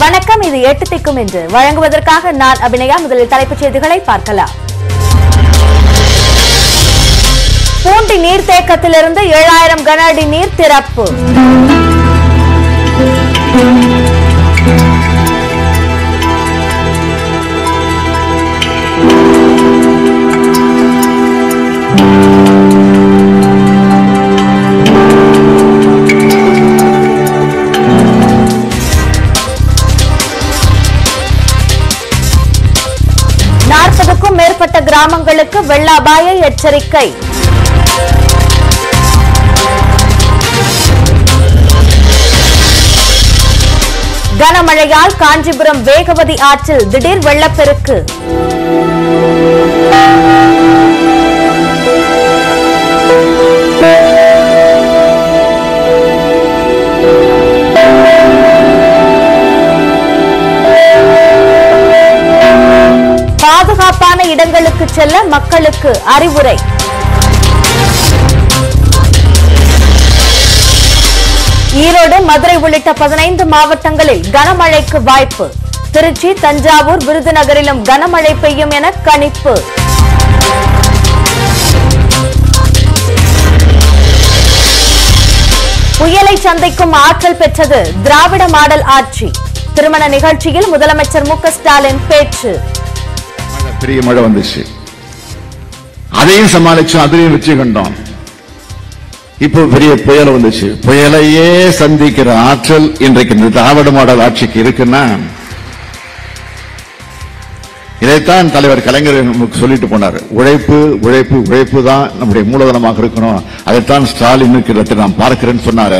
வணக்கம் இது எட்டு திக்கும் என்று வழங்குவதற்காக நான் அபிநயா முதலில் தலைப்புச் செய்திகளை பார்க்கலாம் பூண்டி நீர்த்தேக்கத்திலிருந்து ஏழாயிரம் கன அடி நீர் திறப்பு நாற்பதுக்கும் மேற்பட்ட கிராமங்களுக்கு வெள்ள அபாய எச்சரிக்கை கனமழையால் காஞ்சிபுரம் வேகவதி ஆற்றில் திடீர் வெள்ளப்பெருக்கு பாதுகாப்பான இடங்களுக்கு செல்ல மக்களுக்கு அறிவுரை ஈரோடு மதுரை உள்ளிட்ட பதினைந்து மாவட்டங்களில் கனமழைக்கு வாய்ப்பு திருச்சி தஞ்சாவூர் விருதுநகரிலும் கனமழை பெய்யும் என கணிப்பு புயலை சந்திக்கும் ஆற்றல் பெற்றது திராவிட மாடல் ஆட்சி திருமண நிகழ்ச்சியில் முதலமைச்சர் மு க ஸ்டாலின் பேச்சு மழை, பெரிய மழை வந்துச்சு அதையும் சமாளிச்சோம் அதிலையும் வெற்றி கண்டோம் இப்போ பெரிய புயல் வந்துச்சு புயலையே சந்திக்கிற ஆற்றல் இன்றைக்கு இந்த திராவிட மாடல் ஆட்சிக்கு இருக்குன்னா இதைத்தான் தலைவர் கலைஞர் நமக்கு சொல்லிட்டு போனார் உழைப்பு உழைப்பு உழைப்பு தான் நம்முடைய மூலதனமாக இருக்கணும் அதைத்தான் ஸ்டாலின் இருக்கிறத நான் பார்க்கிறேன்னு சொன்னாரு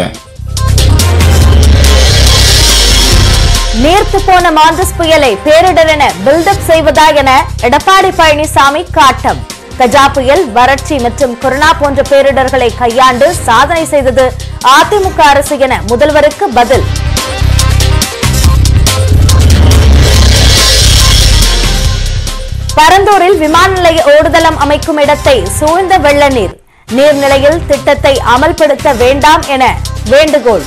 நீர்த்து போன மாண்டஸ் புயலை பேரிடர் என பில்டப் செய்வதா என எடப்பாடி பழனிசாமி காட்டம் கஜா புயல் வறட்சி மற்றும் கொரோனா போன்ற பேரிடர்களை கையாண்டு சாதனை செய்தது அதிமுக அரசு என முதல்வருக்கு பதில் பரந்தூரில் விமான நிலைய ஓடுதளம் அமைக்கும் இடத்தை சூழ்ந்த வெள்ள நீர் நீர்நிலையில் திட்டத்தை அமல்படுத்த வேண்டாம் என வேண்டுகோள்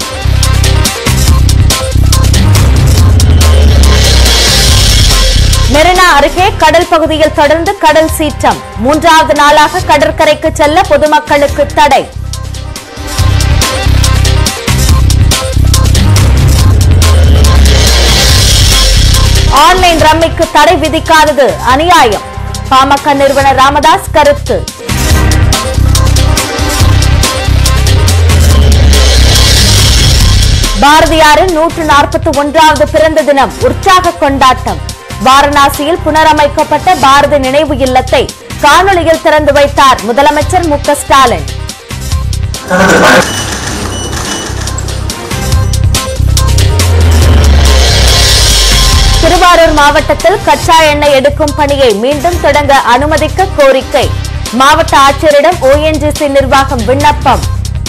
மெரினா அருகே கடல் பகுதியில் தொடர்ந்து கடல் சீற்றம் மூன்றாவது நாளாக கடற்கரைக்கு செல்ல பொதுமக்களுக்கு தடை ஆன்லைன் ரம்மிக்கு தடை விதிக்காதது அநியாயம் பாமக நிறுவனர் ராமதாஸ் கருத்து பாரதியாரின் நூற்று நாற்பத்தி ஒன்றாவது பிறந்த தினம் உற்சாக கொண்டாட்டம் வாரணாசியில் புனரமைக்கப்பட்ட பாரதி நினைவு இல்லத்தை காணொளியில் திறந்து வைத்தார் முதலமைச்சர் மு க ஸ்டாலின் திருவாரூர் மாவட்டத்தில் கச்சா எண்ணெய் எடுக்கும் பணியை மீண்டும் தொடங்க அனுமதிக்க கோரிக்கை மாவட்ட ஆட்சியரிடம் ஓஎன்ஜிசி நிர்வாகம் விண்ணப்பம்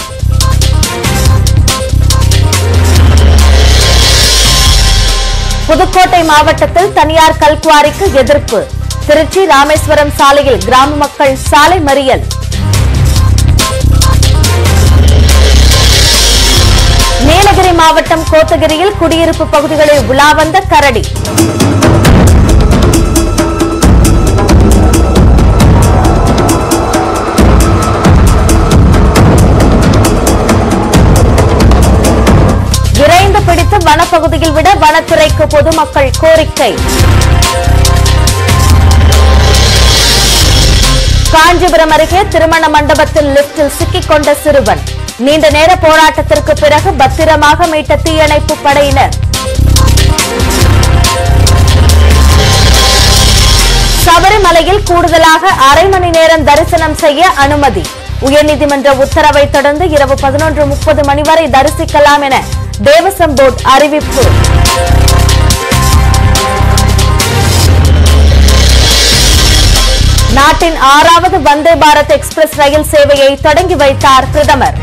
புதுக்கோட்டை மாவட்டத்தில் தனியார் கல்குவாரிக்கு எதிர்ப்பு திருச்சி ராமேஸ்வரம் சாலையில் கிராம மக்கள் சாலை மறியல் நீலகிரி மாவட்டம் கோத்தகிரியில் குடியிருப்பு பகுதிகளில் உலா வந்த கரடி விரைந்து பிடித்து வனப்பகுதியில் விட வனத்துறைக்கு பொதுமக்கள் கோரிக்கை காஞ்சிபுரம் அருகே திருமண மண்டபத்தில் லிப்டில் சிக்கிக் கொண்ட சிறுவன் நீண்ட நேர போராட்டத்திற்கு பிறகு பத்திரமாக மீட்ட தீயணைப்பு படையினர் சபரிமலையில் கூடுதலாக அரை மணி நேரம் தரிசனம் செய்ய அனுமதி உயர்நீதிமன்ற உத்தரவை தொடர்ந்து இரவு பதினொன்று முப்பது மணி வரை தரிசிக்கலாம் என தேவசம் போர்டு அறிவிப்பு நாட்டின் ஆறாவது வந்தே பாரத் எக்ஸ்பிரஸ் ரயில் சேவையை தொடங்கி வைத்தார் பிரதமர்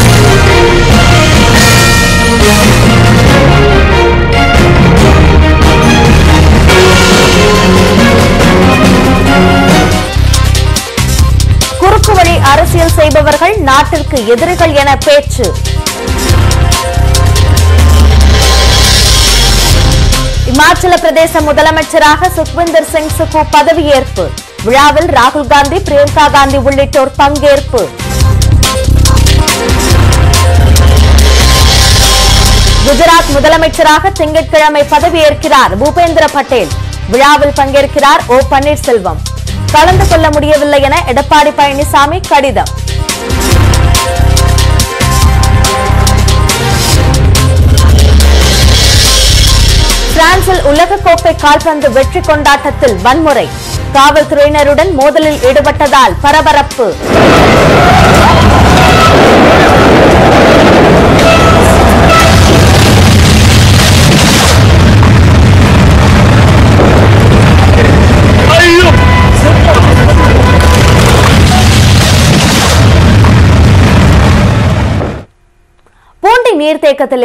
குறுக்கு வழி அரசியல் செய்பவர்கள் நாட்டிற்கு எதிரிகள் என பேச்சு இமாச்சல பிரதேச முதலமைச்சராக சுக்விந்தர் சிங் சுக்கு பதவியேற்பு விழாவில் ராகுல் காந்தி பிரியங்கா காந்தி உள்ளிட்டோர் பங்கேற்பு குஜராத் முதலமைச்சராக திங்கட்கிழமை பதவியேற்கிறார் பூபேந்திர பட்டேல் விழாவில் பங்கேற்கிறார் ஓ பன்னீர்செல்வம் கலந்து கொள்ள முடியவில்லை என எடப்பாடி பழனிசாமி கடிதம் பிரான்சில் உலகக்கோப்பை கால்பந்து வெற்றி கொண்டாட்டத்தில் வன்முறை காவல்துறையினருடன் மோதலில் ஈடுபட்டதால் பரபரப்பு பூண்டி நீர்த்தேக்கத்தில்